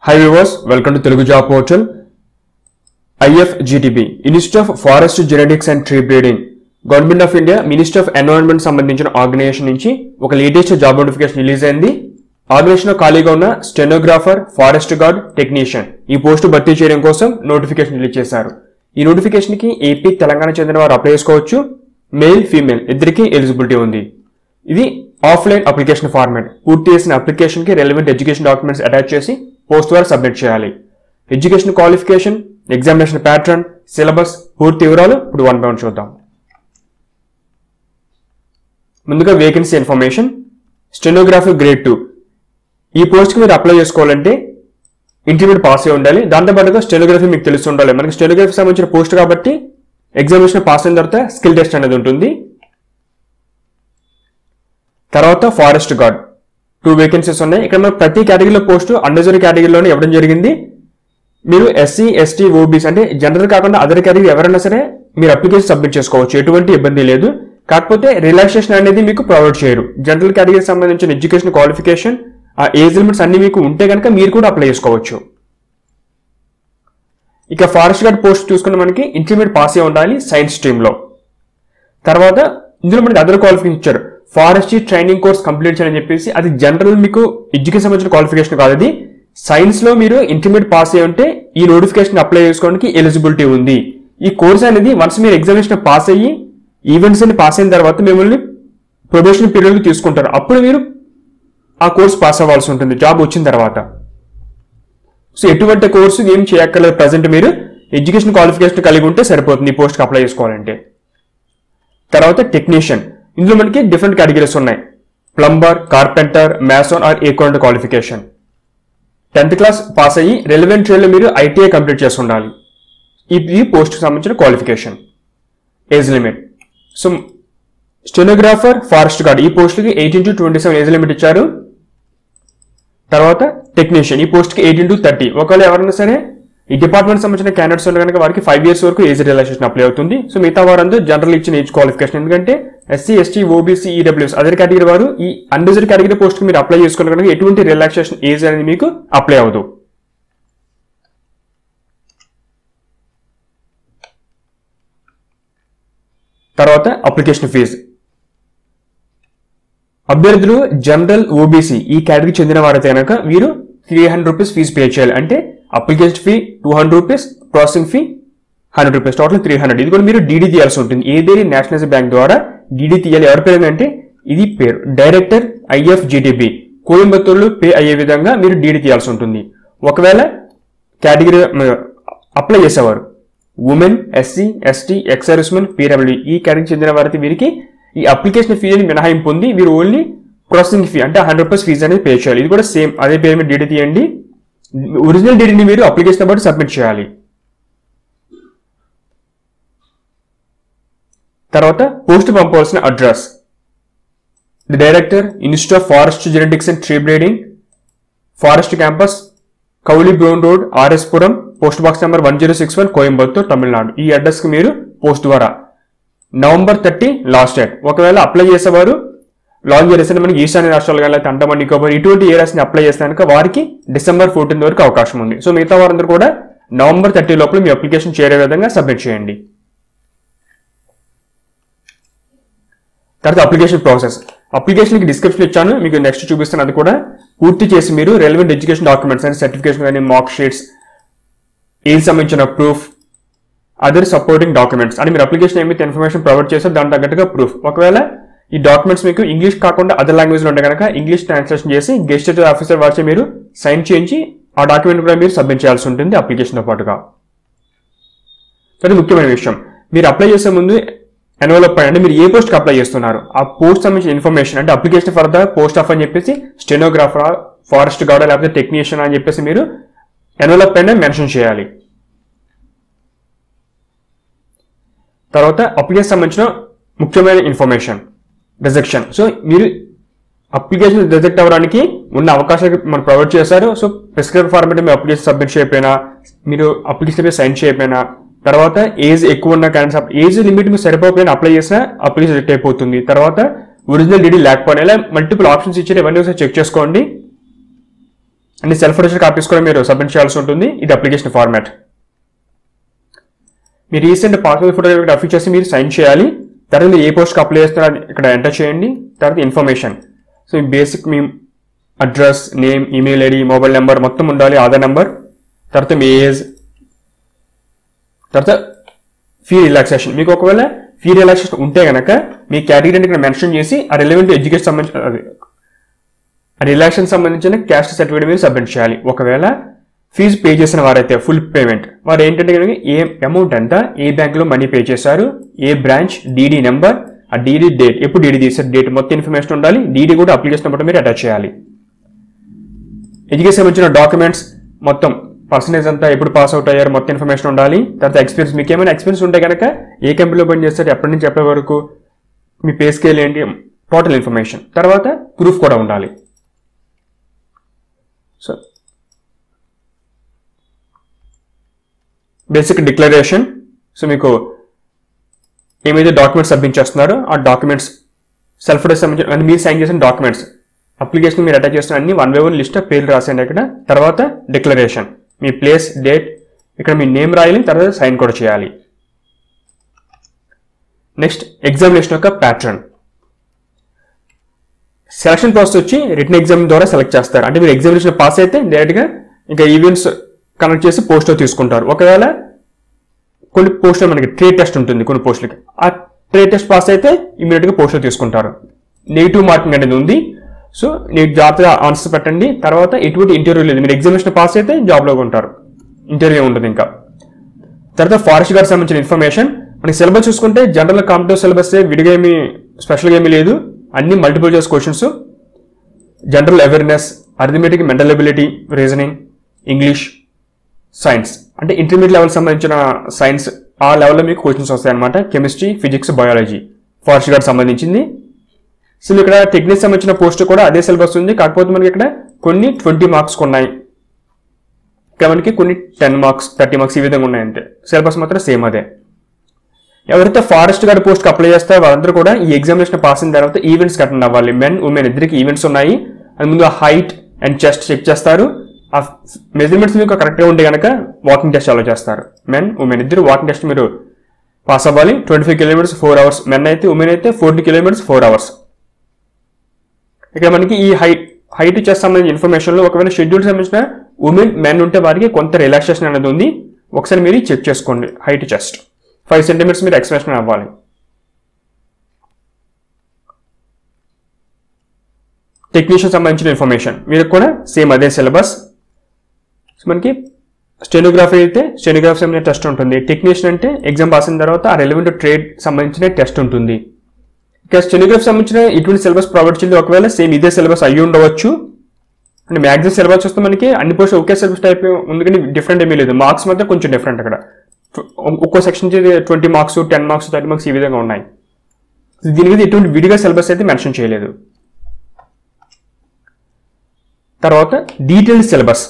high viewers welcome to Telugu job portal IFGTB institute of forest genetics and tree breeding government of India minister of environment సంబంధించిన organization నుంచి ఒక latest job notification release అయింది organization లో ఖాళీగా ఉన్న stenographer forest guard technician ఈ post భర్తీ చేయడం కోసం నోటిఫికేషన్ రిలీజ్ చేశారు ఈ నోటిఫికేషన్ కి ఏపీ తెలంగాణ చెందిన వారు అప్లై చేసుకోవచ్చు మేల్ ఫీమేల్ ఇద్దరికి ఎలిజిబిలిటీ ఉంది ఇది ఆఫ్లైన్ అప్లికేషన్ ఫార్మాట్ పూర్తి చేసిన అప్లికేషన్ కి రెలవెంట్ ఎడ్యుకేషన్ డాక్యుమెంట్స్ అటాచ్ చేసి పోస్ట్ ద్వారా సబ్మిట్ చేయాలి education qualification examination pattern syllabus పూర్తి వివరాలు ఇప్పుడు వన్ బై వన్ చూద్దాం ముందుగా vacancy information stenographer grade two ఈ పోస్ట్కి మీరు అప్లై చేసుకోవాలంటే ఇంటర్మీడియట్ పాస్ అయి ఉండాలి దాంతోపాటుగా స్టెనోగ్రఫీ మీకు తెలిసి ఉండాలి మనకి స్టెనోగ్రఫీ సంబంధించిన పోస్ట్ కాబట్టి ఎగ్జామినేషన్ పాస్ అయిన తర్వాత స్కిల్ టెస్ట్ అనేది ఉంటుంది తర్వాత ఫారెస్ట్ గార్డ్ టూ వేకెన్సీస్ ఉన్నాయి ఇక్కడ మనకు ప్రతి కేటగిరీలో పోస్ట్ అండర్జరీ కేటగిరీలోనే ఇవ్వడం జరిగింది మీరు ఎస్సీ ఎస్టీ ఓబీసీ అంటే జనరల్ కాకుండా అదర్ కేటగిరీ ఎవరైనా సరే మీరు అప్లికేషన్ సబ్మిట్ చేసుకోవచ్చు ఎటువంటి ఇబ్బంది లేదు కాకపోతే రిలాక్సేషన్ అనేది మీకు ప్రొవైడ్ చేయరు జనరల్ కేటగిరీ సంబంధించిన ఎడ్యుకేషన్ క్వాలిఫికేషన్ ఆ ఏజ్ లిమిట్స్ అన్ని మీకు ఉంటే కనుక మీరు కూడా అప్లై చేసుకోవచ్చు ఇక ఫారెస్ట్ గార్డ్ పోస్ట్ చూసుకున్న మనకి ఇంటర్మీడియట్ పాస్ అయి ఉండాలి సైన్స్ స్ట్రీమ్లో తర్వాత ఇందులో మనకి అదర్ క్వాలిఫికేషన్ ఇచ్చారు ఫారెస్ట్రీ ట్రైనింగ్ కోర్స్ కంప్లీట్ చేయాలని చెప్పేసి అది జనరల్ మీకు ఎడ్యుకేషన్ సంబంధించిన క్వాలిఫికేషన్ కాదు అది సైన్స్ లో మీరు ఇంటర్మీడియట్ పాస్ అయ్యి ఉంటే ఈ నోటిఫికేషన్ అప్లై చేసుకోవడానికి ఎలిజిబిలిటీ ఉంది ఈ కోర్స్ అనేది వన్స్ మీరు ఎగ్జామినేషన్ పాస్ అయ్యి ఈవెంట్స్ అని పాస్ అయిన తర్వాత మిమ్మల్ని ప్రొబేషన్ పీరియడ్ తీసుకుంటారు అప్పుడు మీరు ఆ కోర్స్ పాస్ అవ్వాల్సి ఉంటుంది జాబ్ వచ్చిన తర్వాత సో ఎటువంటి కోర్సు ఏం చేయక్కర్లేదు ప్రజెంట్ మీరు ఎడ్యుకేషన్ క్వాలిఫికేషన్ కలిగి ఉంటే సరిపోతుంది ఈ పోస్ట్కి అప్లై చేసుకోవాలంటే తర్వాత టెక్నీషియన్ ఇందులో మనకి డిఫరెంట్ కేటగిరీస్ ఉన్నాయి plumber carpenter mason or account qualification tenth class pass అయ్యి రెలవెంట్ ట్రేడ్లో మీరు ఐటీఐ కంప్లీట్ చేసి ఉండాలి ఇది పోస్ట్కి సంబంధించిన qualification age limit so stenographer forest guard ఈ పోస్ట్కి eighteen to twenty seven age limit ఇచ్చారు తర్వాత టెక్నీషియన్ ఈ పోస్ట్కి ఎయిటీన్ టు థర్టీ ఒకవేళ ఎవరైనా సరే ఈ డిపార్ట్మెంట్ సంబంధించిన క్యాండిడేట్స్ ఉంటే కనుక వారికి ఫైవ్ ఇయర్స్ వరకు ఏజ్ రిలాక్సేషన్ అప్లై అవుతుంది సో మిగతా వారందరూ జనరల్ ఇచ్చిన ఏజ్ క్వాలిఫికేషన్ ఎందుకంటే SC ST OBC EWS other category వారు ఈ అన్రిజర్వ్ కేటగిరీ పోస్ట్ మీరు అప్లై చేసుకున్న కనుక ఎటువంటి రిలాక్సేషన్ ఏజ్ అనేది మీకు అప్లై అవ్వదు తర్వాత అప్లికేషన్ ఫీజు అభ్యర్థులు జనరల్ ఓబీసీ ఈ కేటగిరీ చెందిన వారైతే కనుక వీరు three hundred rupees fee pay చేయాలి అంటే application fee two hundred rupees processing fee hundred rupees total three hundred ఇది కూడా మీరు డీడీ తీయాల్సి ఉంటుంది ఏదేని నేషనలైజ్ బ్యాంక్ ద్వారా డీడీ తీయాలి ఎవరి పేరు అంటే ఇది పేరు డైరెక్టర్ ఐఎఫ్జిటిబి కోయంబత్తూరులో పే అయ్యే విధంగా మీరు డీడీ తీయాల్సి ఉంటుంది ఒకవేళ కేటగిరీ అప్లై చేసేవారు women SC ST ex servicemen PW ఈ కేటగిరీ చెందిన వారికి వీరికి ఈ అప్లికేషన్ ఫీజుని మినహాయింపు ఉంది వీరు ఓన్లీ ప్రాసెసింగ్ ఫీ అంటే హండ్రెడ్ రూపీస్ ఫీజు అనేది పే చేయాలి ఇది కూడా సేమ్ అదే పేరు మీద డీడీ తీయండి ఒరిజినల్ డీడీని మీరు అప్లికేషన్ పాటు సబ్మిట్ చేయాలి తర్వాత పోస్ట్ పంపవలసిన address the director institute of forest genetics and tree breeding forest campus Cowley brown road RS Puram post box number one zero six one Coimbatore Tamil Nadu ఈ అడ్రస్కి మీరు పోస్ట్ ద్వారా నవంబర్ థర్టీ లాస్ట్ డేట్ ఒకవేళ అప్లై చేసేవారు లాంగ్ ఇయర్స్ మనకి ఈశాన్య రాష్ట్రాలు కానీ లేకపోతే అండమాన్ నికోబార్ ఇటువంటి ఏరియాస్ని అప్లై చేస్తే కనుక వారికి డిసెంబర్ ఫోర్టీన్ వరకు అవకాశం ఉంది సో మిగతా వారందరూ కూడా నవంబర్ థర్టీ లోపల మీ అప్లికేషన్ చేరే విధంగా సబ్మిట్ చేయండి తర్వాత అప్లికేషన్ ప్రాసెస్ అప్లికేషన్కి డిస్క్రిప్షన్ ఇచ్చాను మీకు నెక్స్ట్ చూపిస్తాను అది కూడా పూర్తి చేసి మీరు రెలవెంట్ ఎడ్యుకేషన్ డాక్యుమెంట్స్ అంటే సర్టిఫికేషన్ కానీ మార్క్ షీట్స్ ఏది సంబంధించిన ప్రూఫ్ అదర్ సపోర్టింగ్ డాక్యుమెంట్స్ అని మీరు అప్లికేషన్ ఏమైతే ఇన్ఫర్మేషన్ ప్రొవైడ్ చేస్తారో దాని తగ్గట్టుగా ప్రూఫ్ ఒకవేళ ఈ డాక్యుమెంట్స్ మీకు ఇంగ్లీష్ కాకుండా అదర్ లాంగ్వేజ్లో ఉంటే కనుక ఇంగ్లీష్ ట్రాన్స్లేషన్ చేసి గెస్ట్ ఆఫీసర్ వాచి మీరు సైన్ చేయించి ఆ డాక్యుమెంట్ కూడా మీరు సబ్మిట్ చేయాల్సి ఉంటుంది అప్లికేషన్తో పాటుగా అది ముఖ్యమైన విషయం మీరు అప్లై చేసే ముందు ఎన్వలప్ అంటే మీరు ఏ పోస్ట్కి అప్లై చేస్తున్నారు ఆ పోస్ట్ సంబంధించిన ఇన్ఫర్మేషన్ అంటే application for the post of అని చెప్పేసి స్టెనోగ్రాఫర్ ఫారెస్ట్ గార్డ్ లేకపోతే టెక్నీషియన్ అని చెప్పేసి మీరు ఎన్వలప్ పైన మెన్షన్ చేయాలి తర్వాత అప్లికేషన్ సంబంధించిన ముఖ్యమైన ఇన్ఫర్మేషన్ రిజెక్షన్ సో మీరు అప్లికేషన్ రిజెక్ట్ అవ్వడానికి ఉన్న అవకాశాలు మనం ప్రొవైడ్ చేశారు సో ప్రిస్క్రైబ్ ఫార్మాట్ మీరు అప్లికేషన్ సబ్మిట్ చేయకపోయినా మీరు అప్లికేషన్ మీద సైన్ చేయకపోయినా తర్వాత ఏజ్ ఎక్కువ ఉన్న క్యాండిడేట్స్ ఏజ్ లిమిట్ మీరు సరిపోకపోయినా అప్లై చేసినా అప్లికేషన్ రిజెక్ట్ అయిపోతుంది తర్వాత ఒరిజినల్ డీడీ లేకపోయినా ఇలా మల్టిపుల్ ఆప్షన్స్ ఇచ్చారు ఇవన్నీ ఒకసారి చెక్ చేసుకోండి అన్ని సెల్ఫ్ అటెస్టెడ్ కాపీస్ కూడా మీరు సబ్మిట్ చేయాల్సి ఉంటుంది ఇది అప్లికేషన్ ఫార్మాట్ మీ రీసెంట్ పాస్పోర్ట్ ఫోటో అఫీ చేసి మీరు సైన్ చేయాలి తర్వాత ఏ పోస్ట్కి అప్లై చేస్తారో అది ఇక్కడ ఎంటర్ చేయండి తర్వాత ఇన్ఫర్మేషన్ సో మీ బేసిక్ మీ address name email ID mobile number మొత్తం ఉండాలి ఆధార్ నెంబర్ తర్వాత మీ ఏజ్ తర్వాత ఫీ రిలాక్సేషన్ మీకు ఒకవేళ ఫీ రిలాక్సేషన్ ఉంటే కనుక మీ కేటగిరీని ఇక్కడ మెన్షన్ చేసి ఆ రిలవెంట్ ఎడ్యుకేషన్ సంబంధించిన అది ఆ రిలాక్సేషన్ సంబంధించిన క్యాస్ట్ సర్టిఫికేట్ మీరు సబ్మిట్ చేయాలి ఒకవేళ ఫీజు పే చేసిన వారైతే ఫుల్ పేమెంట్ వారు ఏంటంటే కనుక ఏ అమౌంట్ ఎంత ఏ బ్యాంక్లో మనీ పే చేశారు ఏ బ్రాంచ్ డీడీ నెంబర్ ఆ డీడీ డేట్ ఎప్పుడు డీడీ తీసారు డేట్ మొత్తం ఇన్ఫర్మేషన్ ఉండాలి డీడీ కూడా అప్లికేషన్ నెంబర్ మీరు అటాచ్ చేయాలి ఎడ్యుకేషన్ సంబంధించిన డాక్యుమెంట్స్ మొత్తం పర్సనేజ్ అంతా ఎప్పుడు పాస్ అవుట్ అయ్యారు మొత్తం ఇన్ఫర్మేషన్ ఉండాలి తర్వాత ఎక్స్పీరియన్స్ మీకు ఏమైనా ఎక్స్పీరియన్స్ ఉంటే కనుక ఏ కంపెనీలో పని చేస్తారు ఎప్పటి నుంచి ఎప్పటి వరకు మీ పే స్కేల్ ఏంటి టోటల్ ఇన్ఫర్మేషన్ తర్వాత ప్రూఫ్ కూడా ఉండాలి సో బేసిక్ డిక్లరేషన్ సో మీకు ఏమైతే డాక్యుమెంట్స్ సబ్మిట్ చేస్తున్నారో ఆ డాక్యుమెంట్స్ సెల్ఫ్ సంబంధించిన అంటే మీరు సైన్ చేసిన డాక్యుమెంట్స్ అప్లికేషన్ మీరు అటాచ్ చేసిన అన్ని వన్ బై వన్ లిస్ట్ పేర్లు రాసేయండి ఇక్కడ తర్వాత డిక్లరేషన్ మీ ప్లేస్ డేట్ ఇక్కడ మీ నేమ్ రాయాలి తర్వాత సైన్ కూడా చేయాలి నెక్స్ట్ ఎగ్జామినేషన్ యొక్క ప్యాటర్న్ సెలక్షన్ ప్రాసెస్ వచ్చి రిటర్న్ ఎగ్జామ్ ద్వారా సెలెక్ట్ చేస్తారు అంటే మీరు ఎగ్జామినేషన్ పాస్ అయితే డైరెక్ట్గా ఇంకా ఈవెంట్స్ కనెక్ట్ చేసి పోస్ట్లో తీసుకుంటారు ఒకవేళ కొన్ని పోస్టులు మనకి ట్రేడ్ టెస్ట్ ఉంటుంది కొన్ని పోస్టులకి ఆ ట్రేడ్ టెస్ట్ పాస్ అయితే ఇమీడియట్గా పోస్టులు తీసుకుంటారు నెగిటివ్ మార్కింగ్ అనేది ఉంది సో మీరు జాగ్రత్తగా ఆన్సర్ పెట్టండి తర్వాత ఎటువంటి ఇంటర్వ్యూ లేదు మీరు ఎగ్జామినేషన్ పాస్ అయితే జాబ్లో ఉంటారు ఇంటర్వ్యూ ఉంటుంది ఇంకా తర్వాత ఫారెస్ట్ గార్డ్ సంబంధించిన ఇన్ఫర్మేషన్ మనకి సిలబస్ చూసుకుంటే జనరల్ కాంపిటేటివ్ సిలబస్ విడిగా ఏమి స్పెషల్గా ఏమీ లేదు అన్ని multiple choice questions general awareness arithmetic mental ability reasoning English science అంటే ఇంటర్మీడియట్ లెవెల్ సంబంధించిన సైన్స్ ఆ లెవెల్లో మీకు క్వశ్చన్స్ వస్తాయి అనమాట chemistry physics biology forest guard సంబంధించింది సో ఇక్కడ టెక్నిక్ సంబంధించిన పోస్ట్ కూడా అదే సిలబస్ ఉంది కాకపోతే మనకి ఇక్కడ కొన్ని ట్వంటీ మార్క్స్ ఉన్నాయి ఇక్కడ మనకి కొన్ని టెన్ మార్క్స్ థర్టీ మార్క్స్ ఈ విధంగా ఉన్నాయి అంతే సిలబస్ మాత్రం సేమ్ అదే ఎవరైతే ఫారెస్ట్ గార్డ్ పోస్ట్కి అప్లై చేస్తారో వాళ్ళందరూ కూడా ఈ ఎగ్జామినేషన్ పాస్ అయిన తర్వాత ఈవెంట్స్ అటెండ్ అవ్వాలి మెన్ ఉమెన్ ఇద్దరికి ఈవెంట్స్ ఉన్నాయి అది ముందు హైట్ అండ్ చెస్ట్ చెక్ చేస్తారు ఆ మెజర్మెంట్స్ మీకు కరెక్ట్గా ఉంటే కనుక వాకింగ్ టెస్ట్ అలో చేస్తారు మెన్ ఉమెన్ ఇద్దరు వాకింగ్ టెస్ట్ మీరు పాస్ అవ్వాలి twenty five kilometres four hours men అయితే ఉమెన్ అయితే ఫోర్టీ కిలోమీటర్స్ ఫోర్ అవర్స్ ఇక్కడ మనకి ఈ హైట్ హైట్ చెస్ట్ సంబంధించిన ఇన్ఫర్మేషన్లో ఒకవేళ షెడ్యూల్ సంబంధించిన ఉమెన్ మెన్ ఉంటే వారికి కొంత రిలాక్సేషన్ అనేది ఉంది ఒకసారి మీరు చెక్ చేసుకోండి హైట్ చెస్ట్ ఫైవ్ సెంటీమీటర్స్ మీరు ఎక్స్ప్రెషన్ అవ్వాలి టెక్నీషియన్ సంబంధించిన ఇన్ఫర్మేషన్ మీరు కూడా సేమ్ అదే సిలబస్ మనకి స్టెనోగ్రఫీ అయితే స్టెనోగ్రఫీ సంబంధించిన టెస్ట్ ఉంటుంది టెక్నీషియన్ అంటే ఎగ్జామ్ పాస్ అయిన తర్వాత ఆ రెలవెంట్ ట్రేడ్ సంబంధించిన టెస్ట్ ఉంటుంది ఇక స్టెనోగ్రఫీ సంబంధించిన ఇటువంటి సిలబస్ ప్రొవైడ్ చేయండి ఒకవేళ సేమ్ ఇదే సిలబస్ అయ్యి ఉండవచ్చు అంటే మ్యాక్సిమం సిలబస్ వస్తే మనకి అన్ని పోస్ట్ ఒకే సిలబస్ టైప్ ఉంది కానీ డిఫరెంట్ ఏమీ లేదు మార్క్స్ మాత్రం కొంచెం డిఫరెంట్ అక్కడ ఒక్కో section twenty marks ten marks thirty marks ఈ విధంగా ఉన్నాయి దీని మీద ఎటువంటి విడిగా సిలబస్ అయితే మెన్షన్ చేయలేదు తర్వాత డీటెయిల్డ్ సిలబస్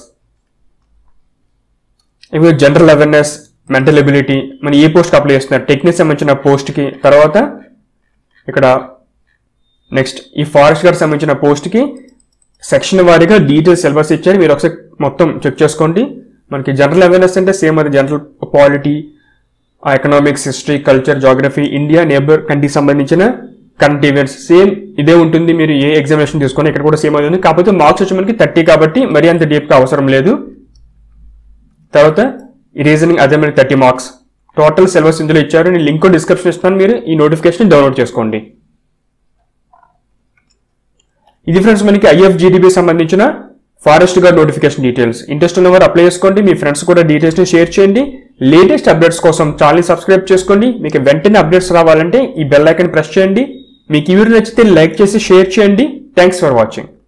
ఇవి జనరల్ అవేర్నెస్ మెంటల్ ఎబిలిటీ మనం ఏ పోస్ట్కి అప్లై చేస్తున్నారు టెక్నిక్ సంబంధించిన పోస్ట్కి తర్వాత ఇక్కడ నెక్స్ట్ ఈ ఫారెస్ట్ గార్డ్ సంబంధించిన పోస్ట్కి సెక్షన్ వారీగా డీటెయిల్ సిలబస్ ఇచ్చారు మీరు ఒకసారి మొత్తం చెక్ చేసుకోండి మనకి జనరల్ అవేర్నెస్ అంటే సేమ్ అది general polity economics history culture geography India neighbour కంట్రీకి సంబంధించిన కరెంట్ ఈవెంట్స్ సేమ్ ఇదే ఉంటుంది మీరు ఏ ఎగ్జామినేషన్ తీసుకొని ఇక్కడ కూడా సేమ్ అది ఉంది కాకపోతే మార్క్స్ వచ్చి మనకి థర్టీ కాబట్టి మరీ అంత డీప్గా అవసరం లేదు తర్వాత ఈ రీజనింగ్ అదే మనకి థర్టీ మార్క్స్ టోటల్ సిలబస్ ఇందులో ఇచ్చారు నేను లింక్ డిస్క్రిప్షన్ ఇస్తాను మీరు ఈ నోటిఫికేషన్ డౌన్లోడ్ చేసుకోండి ఇది ఫ్రెండ్స్ మనకి ఐఎఫ్జిడిబి సంబంధించిన forest guard notification details interest ఉన్నవారు అప్లై చేసుకోండి మీ ఫ్రెండ్స్ కూడా డీటెయిల్స్ ని షేర్ చేయండి లేటెస్ట్ అప్డేట్స్ కోసం ఛానల్ సబ్స్క్రైబ్ చేసుకోండి మీకు వెంటనే అప్డేట్స్ రావాలంటే ఈ బెల్ ఐకన్ ప్రెస్ చేయండి మీకు ఈ వీడియో నచ్చితే లైక్ చేసి షేర్ చేయండి థ్యాంక్స్ ఫర్ వాచింగ్